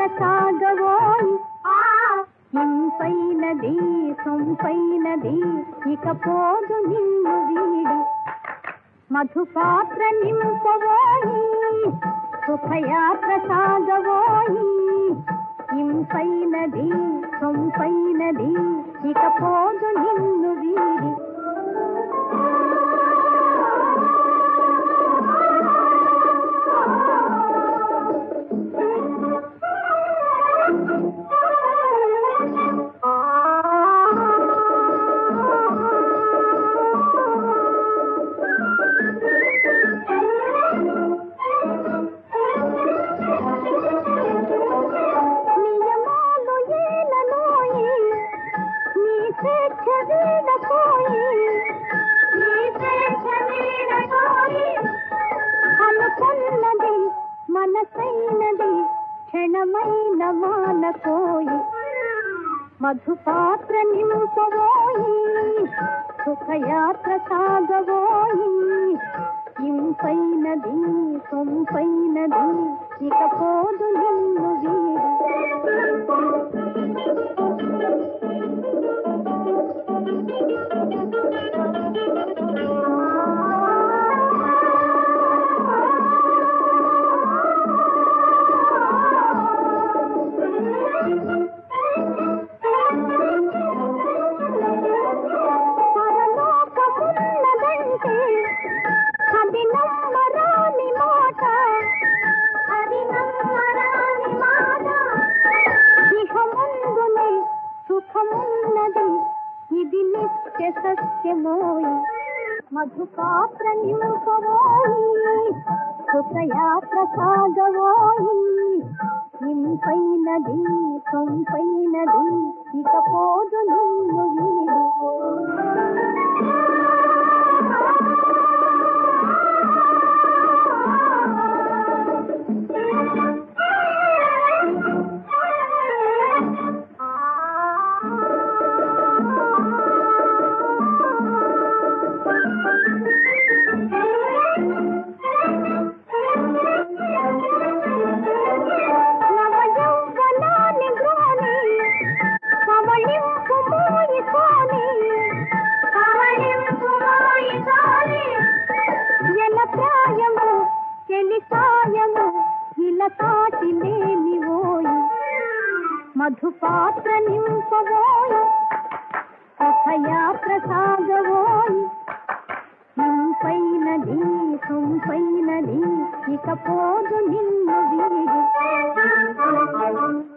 సాగవోయి ఇంపైనది సొంపైనది ఇక పోదు నిన్ను వీడి మధుపాత్ర నింపవోయి సుఖయాత్ర సాగవోయి ఇంపైనది సొంపైనది ఇక పోదు నిన్ను వీడి నియమాలు ఏలనోయి నీ స్వేచ్ఛ వీడకోయి నీ స్వేచ్ఛ వీడకోయి అనుకున్నది మనసైనది క్షణమైన మానకోయి మధుపాత్ర నింపవోయి సుఖయాత్ర సాగవోయి ఇంపైనది సొంపైనది ఇక పోదు నిన్ను పరలోకమున్నదంటే అది నమ్మరాని మాట అది నమ్మరాని మాట ఇహముందునే సుఖమున్నది ఇది నిత్య సత్యమోయి మధుపాత్ర నింపవోయి సుఖయాత్ర సాగవోయి ఇంపైనది సొంపైనది ఇక పోదు నిన్ను వీడు నవయౌవనాన్ని గ్రోని, పవళింపు మోయికోని, ఎల ప్రాయము చెలి సాయము ఇలా సాటిలేమి ఓయి మధుపాత్ర నింపవోయి సుఖయాత్ర సాగవోయి ఇంపైనది సొంపైనది ఇక పోదు నిన్ను వీడి